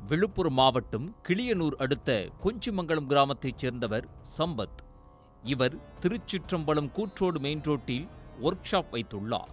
விழுப்புரம் மாவட்டம் கிளியனூர் அடுத்த கொஞ்சிமங்கலம் கிராமத்தைச் சேர்ந்தவர் சம்பத் இவர் திருச்சிற்றம்பலம் கூற்றோடு மெயின் ரோட்டில் ஒர்க் ஷாப் வைத்துள்ளார்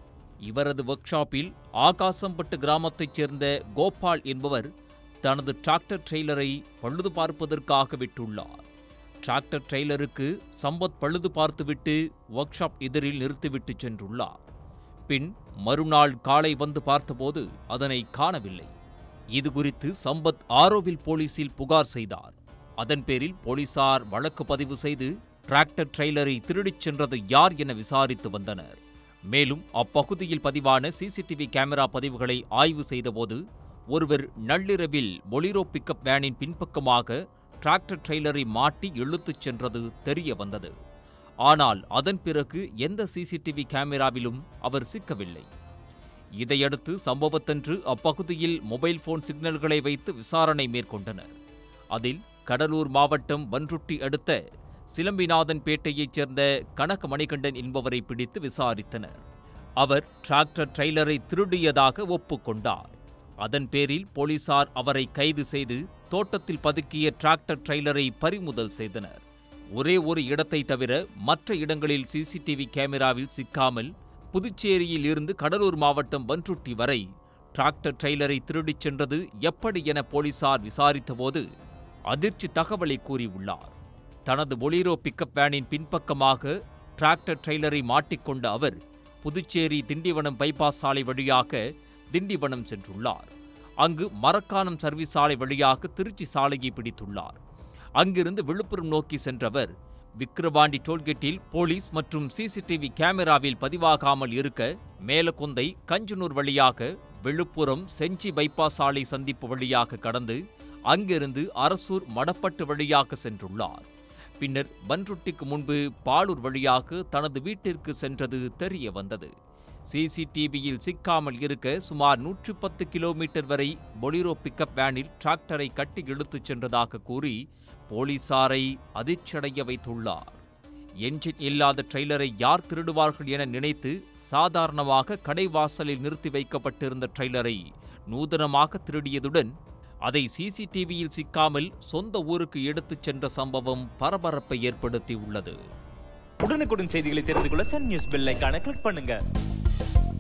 இவரது ஒர்க் ஷாப்பில் ஆகாசம்பட்டு கிராமத்தைச் சேர்ந்த கோபால் என்பவர் தனது டிராக்டர் ட்ரெய்லரை பழுது பார்ப்பதற்காக விட்டுள்ளார் டிராக்டர் ட்ரெய்லருக்கு சம்பத் பழுது பார்த்துவிட்டு ஒர்க் ஷாப் எதிரில் நிறுத்திவிட்டு சென்றுள்ளார் பின் மறுநாள் காலை வந்து பார்த்தபோது அதனை காணவில்லை இது குறித்து சம்பத் ஆரோவில் போலீசில் புகார் செய்தார் அதன் பேரில் போலீசார் வழக்கு பதிவு செய்து டிராக்டர் ட்ரெய்லரை திருடிச் சென்றது யார் என விசாரித்து வந்தனர் மேலும் அப்பகுதியில் பதிவான சிசிடிவி கேமரா பதிவுகளை ஆய்வு செய்தபோது ஒருவர் நள்ளிரவில் பொலிரோ பிக்கப் வேனின் பின்பக்கமாக டிராக்டர் ட்ரெய்லரை மாட்டி இழுத்துச் சென்றது தெரிய வந்தது ஆனால் அதன் பிறகு எந்த சிசிடிவி கேமராவிலும் அவர் சிக்கவில்லை இதையடுத்து சம்பவத்தன்று அப்பகுதியில் மொபைல் போன் சிக்னல்களை வைத்து விசாரணை மேற்கொண்டனர் அதில் கடலூர் மாவட்டம் பன்ருட்டி அடுத்த சிலம்பிநாதன் பேட்டையைச் சேர்ந்த கனக மணிகண்டன் என்பவரை பிடித்து விசாரித்தனர் அவர் டிராக்டர் ட்ரெய்லரை திருடியதாக ஒப்புக்கொண்டார் அதன் பேரில் போலீசார் அவரை கைது செய்து தோட்டத்தில் பதுக்கிய டிராக்டர் ட்ரெய்லரை பறிமுதல் செய்தனர் ஒரே ஒரு இடத்தை தவிர மற்ற இடங்களில் சிசிடிவி கேமராவில் சிக்காமல் புதுச்சேரியில் இருந்து கடலூர் மாவட்டம் பன்ருட்டி வரை டிராக்டர் ட்ரெய்லரை திருடிச் சென்றது எப்படி என போலீசார் விசாரித்தபோது அதிர்ச்சி தகவலை கூறியுள்ளார் தனது பொலீரோ பிக்கப் வேனின் பின்பக்கமாக டிராக்டர் ட்ரெய்லரை மாட்டிக்கொண்ட அவர் புதுச்சேரி திண்டிவனம் பைபாஸ் சாலை வழியாக திண்டிவனம் சென்றுள்ளார் அங்கு மரக்கானம் சர்வீஸ் சாலை வழியாக திருச்சி சாலையை பிடித்துள்ளார் அங்கிருந்து விழுப்புரம் நோக்கி சென்றவர் விக்கிரவாண்டி டோல்கேட்டில் போலீஸ் மற்றும் சிசிடிவி கேமராவில் பதிவாகாமல் இருக்க மேலக்கொந்தை கஞ்சனூர் வழியாக விழுப்புரம் செஞ்சி பைபாஸ் சாலை சந்திப்பு வழியாக கடந்து அங்கிருந்து அரசூர் மடப்பட்டு வழியாக சென்றுள்ளார் பின்னர் பன்ருட்டிக்கு முன்பு பாலூர் வழியாக தனது வீட்டிற்கு சென்றது தெரிய வந்தது சிசிடிவியில் சிக்காமல் இருக்க சுமார் நூற்றி பத்து கிலோமீட்டர் வரை பொலிரோ பிக்கப் வேனில் டிராக்டரை கட்டி இழுத்துச் சென்றதாக கூறி போலீசாரை அதிர்ச்சியடைய வைத்துள்ளார் என்ஜின் இல்லாத ட்ரெய்லரை யார் திருடுவார்கள் என நினைத்து சாதாரணமாக கடைவாசலில் நிறுத்தி வைக்கப்பட்டிருந்த ட்ரெய்லரை நூதனமாக திருடியதுடன் அதை சிசிடிவியில் சிக்காமல் சொந்த ஊருக்கு எடுத்துச் சென்ற சம்பவம் பரபரப்பை ஏற்படுத்தியுள்ளது உடனுக்குடன் செய்திகளை தெரிந்து கொள்ள சன் நியூஸ் பெல் ஐகானை கிளிக் பண்ணுங்க